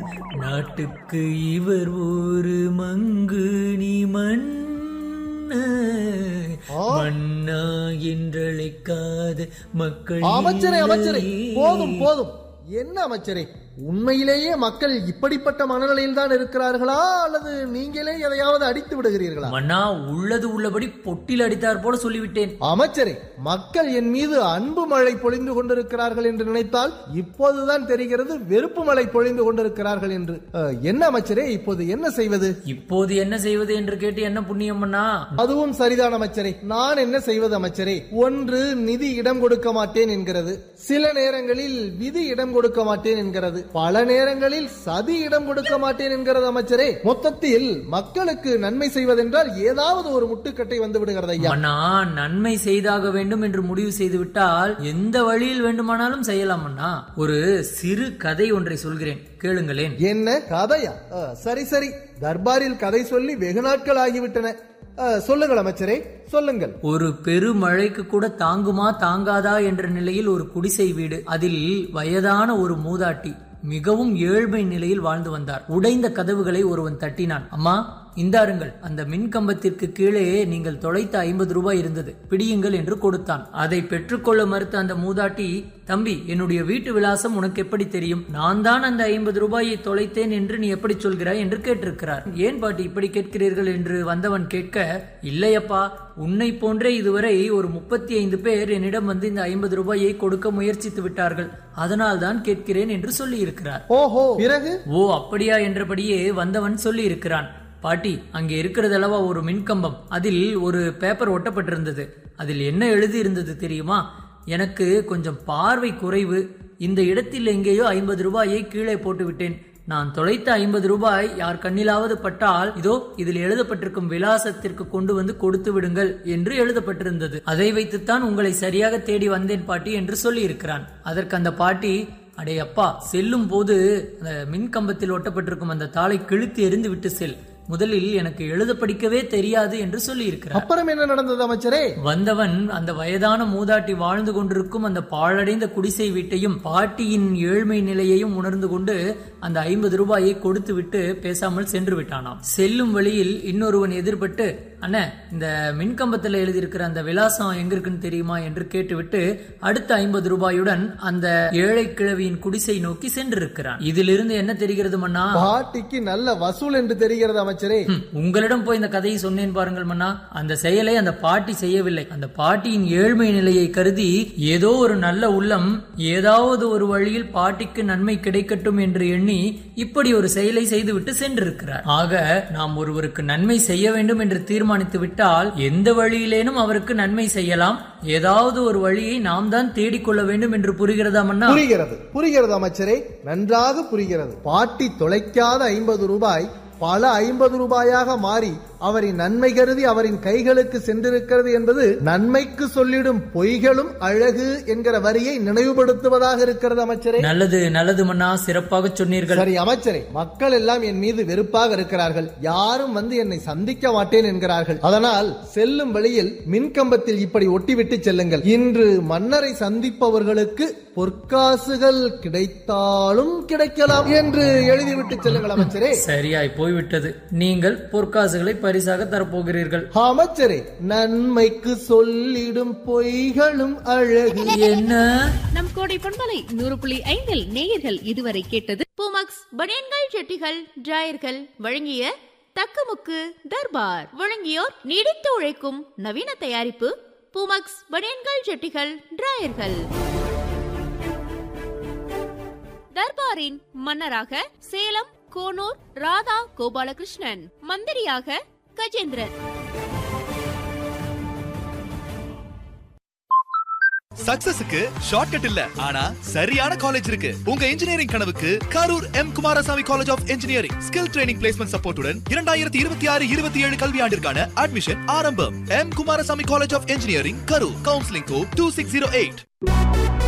நாட்டுக்கு இவர் ஒரு மங்குனி மன்ன மன்னா என்றழைக்காத மக்கள் அமைச்சரே அமைச்சரே இல்லையே. போதும் போதும் என்ன அமைச்சரே உண்மையிலேயே மக்கள் இப்படிப்பட்ட மனநிலையில் தான் இருக்கிறார்களா அல்லது நீங்களே எதையாவது அடித்து விடுகிறீர்களா மன்னா உள்ளது உள்ளபடி பொட்டில் அடித்தார் போல சொல்லிவிட்டேன் அமைச்சரே மக்கள் என் மீது அன்பு மழை பொழிந்து கொண்டிருக்கிறார்கள் என்று நினைத்தால் இப்போதுதான் தெரிகிறது வெறுப்பு மழை பொழிந்து கொண்டிருக்கிறார்கள் என்று அஹ், என்ன அமைச்சரே இப்போது என்ன செய்வது இப்போது என்ன செய்வது என்று கேட்டு என்ன புண்ணியம் மன்னா அதுவும் சரிதான் அமைச்சரே நான் என்ன செய்வது அமைச்சரே ஒன்று நிதி இடம் கொடுக்க மாட்டேன் என்கிறது சில நேரங்களில் விதி இடம் கொடுக்க மாட்டேன் என்கிறது பல நேரங்களில் சதி இடம் கொடுக்க மாட்டேன் என்கிறது அமைச்சரே மொத்தத்தில் மக்களுக்கு நன்மை செய்வதென்றால் ஏதாவது ஒரு முட்டுக்கட்டை வந்து விடுகிறது ஐயா மன்னா நன்மை செய்தாக வேண்டும் என்று முடிவு செய்து விட்டால் எந்த வழியில் வேண்டுமானாலும் செய்யலாம் மன்னா ஒரு சிறு கதை ஒன்றை சொல்கிறேன் கேளுங்களேன் என்ன கதையா அஹ், சரி சரி தர்பாரில் கதை சொல்லி வெகு நாட்கள் ஆகிவிட்டன அஹ், சொல்லுங்கள் அமைச்சரே சொல்லுங்கள் ஒரு பெருமழைக்கு கூட தாங்குமா தாங்காதா என்ற நிலையில் ஒரு குடிசை வீடு அதில் வயதான ஒரு மூதாட்டி மிகவும் ஏழ்மை நிலையில் வாழ்ந்து வந்தார் உடைந்த கதவுகளை ஒருவன் தட்டினான் அம்மா இந்தாருங்கள் அந்த மின் கம்பத்திற்கு கீழே நீங்கள் தொலைத்த ஐம்பது ரூபாய் இருந்தது பிடியுங்கள் என்று கொடுத்தான் அதை பெற்றுக்கொள்ள மறுத்த அந்த மூதாட்டி தம்பி என்னுடைய வீட்டு விலாசம் உனக்கு எப்படி தெரியும் நான் தான் அந்த ஐம்பது ரூபாயை தொலைத்தேன் என்று நீ எப்படி சொல்கிறாய் என்று கேட்டிருக்கிறார் ஏன் பாட்டி இப்படி கேட்கிறீர்கள் என்று வந்தவன் கேட்க இல்லையப்பா உன்னை போன்றே இதுவரை ஒரு முப்பத்தி ஐந்து பேர் என்னிடம் வந்து இந்த ஐம்பது ரூபாயை கொடுக்க முயற்சித்து விட்டார்கள் அதனால் தான் கேட்கிறேன் என்று சொல்லி இருக்கிறார் ஓஹோ பிறகு ஓ அப்படியா என்றபடியே வந்தவன் சொல்லி இருக்கிறான் பாட்டி அங்கே இருக்கிறது அல்லவா ஒரு மின்கம்பம் அதில் ஒரு பேப்பர் ஒட்டப்பட்டிருந்தது அதில் என்ன எழுதி இருந்தது தெரியுமா எனக்கு கொஞ்சம் பார்வை குறைவு இந்த இடத்தில் எங்கேயோ ஐம்பது ரூபாயை கீழே போட்டு விட்டேன் நான் தொலைத்த ஐம்பது ரூபாய் யார் கண்ணிலாவது பட்டால் இதோ இதில் எழுதப்பட்டிருக்கும் விலாசத்திற்கு கொண்டு வந்து கொடுத்து விடுங்கள் என்று எழுதப்பட்டிருந்தது அதை வைத்துத்தான் உங்களை சரியாக தேடி வந்தேன் பாட்டி என்று சொல்லி இருக்கிறான் அதற்கு அந்த பாட்டி அடே அப்பா செல்லும் போது அந்த மின் கம்பத்தில் ஒட்டப்பட்டிருக்கும் அந்த தாளை கிழித்து எறிந்து விட்டு செல் முதலில் எனக்கு எழுத படிக்கவே தெரியாது என்று சொல்லி இருக்கிறார் அப்புறம் என்ன நடந்தது அமைச்சரே வந்தவன் அந்த வயதான மூதாட்டி வாழ்ந்து கொண்டிருக்கும் அந்த பாழடைந்த குடிசை வீட்டையும் பாட்டியின் ஏழ்மை நிலையையும் உணர்ந்து கொண்டு அந்த ஐம்பது ரூபாயை கொடுத்து விட்டு பேசாமல் சென்று விட்டானாம் செல்லும் வழியில் இன்னொருவன் எதிர்பட்டு அண்ணே இந்த மின்கம்பத்தில் எழுதியிருக்கிற அந்த விலாசம் எங்க இருக்குன்னு தெரியுமா என்று கேட்டுவிட்டு அடுத்த ஐம்பது ரூபாயுடன் அந்த ஏழை கிழவியின் குடிசை நோக்கி சென்றிருக்கிறான் இதிலிருந்து என்ன தெரிகிறது மன்னா பாட்டிக்கு நல்ல வசூல் என்று தெரிகிறது அமைச்சரே ஹம், உங்களிடம் போய் இந்த கதையை சொன்னேன் பாருங்கள் மன்னா அந்த செயலை அந்த பாட்டி செய்யவில்லை அந்த பாட்டியின் ஏழ்மை நிலையை கருதி ஏதோ ஒரு நல்ல உள்ளம் ஏதாவது ஒரு வழியில் பாட்டிக்கு நன்மை கிடைக்கட்டும் என்று எண்ணி இப்படி ஒரு செயலை செய்துவிட்டு சென்றிருக்கிறார் ஆக நாம் ஒருவருக்கு நன்மை செய்ய வேண்டும் என்று தீர்மானித்து விட்டால் எந்த வழியிலேனும் அவருக்கு நன்மை செய்யலாம் ஏதாவது ஒரு வழியை நாம் தான் தேடிக்கொள்ள வேண்டும் என்று புரிகிறதா மன்னா புரிகிறது புரிகிறது அமைச்சரே நன்றாக புரிகிறது பாட்டி தொலைக்காத ஐம்பது ரூபாய் பல ஐம்பது ரூபாயாக மாறி அவரின் நன்மை கருதி அவரின் கைகளுக்கு சென்றிருக்கிறது என்பது நன்மைக்கு சொல்லிடும் பொய்களும் அழகு என்கிற வரியை நினைவுபடுத்துவதாக இருக்கிறது அமைச்சரே நல்லது நல்லது மன்னா சிறப்பாக சொன்னீர்கள் சரி அமைச்சரே மக்கள் எல்லாம் என் மீது வெறுப்பாக இருக்கிறார்கள் யாரும் வந்து என்னை சந்திக்க மாட்டேன் என்கிறார்கள் அதனால் செல்லும் வழியில் மின்கம்பத்தில் இப்படி ஒட்டிவிட்டு செல்லுங்கள் இன்று மன்னரை சந்திப்பவர்களுக்கு பொற்காசுகள் கிடைத்தாலும் கிடைக்கலாம் என்று எழுதிவிட்டு செல்லுங்கள் அமைச்சரே சரியாய் போய்விட்டது நீங்கள் பொற்காசுகளை பரிசாக தரப்போகிறீர்கள் அமைச்சரே நன்மைக்கு சொல்லிடும் பொய்களும் அழகு என்ன நம் கோடை பண்பலை நூறு புள்ளி ஐந்தில் நேயர்கள் இதுவரை கேட்டது பூமக்ஸ் பனியன்கள் ஜெட்டிகள் டிராயர்கள் வழங்கிய தக்கமுக்கு தர்பார் வழங்கியோர் நீடித்து உழைக்கும் நவீன தயாரிப்பு பூமக்ஸ் பனியன்கள் ஜெட்டிகள் டிராயர்கள் தர்பாரின் மன்னராக சேலம் கோனூர் ராதா கோபாலகிருஷ்ணன் மந்திரியாக கஜேந்திரன் சக்சஸுக்கு ஷார்ட்கட் இல்ல ஆனா சரியான காலேஜ் இருக்கு உங்க இன்ஜினியரிங் கனவுக்கு Karur M Kumarasamy college of engineering skill training placement சப்போர்ட்டுடன் இரண்டாயிரத்தி இருபத்தி ஆறு இருபத்தி ஏழு கல்வியாண்டிற்கான அட்மிஷன் ஆரம்பம் M Kumarasamy college of engineering Karur counselling code two six zero eight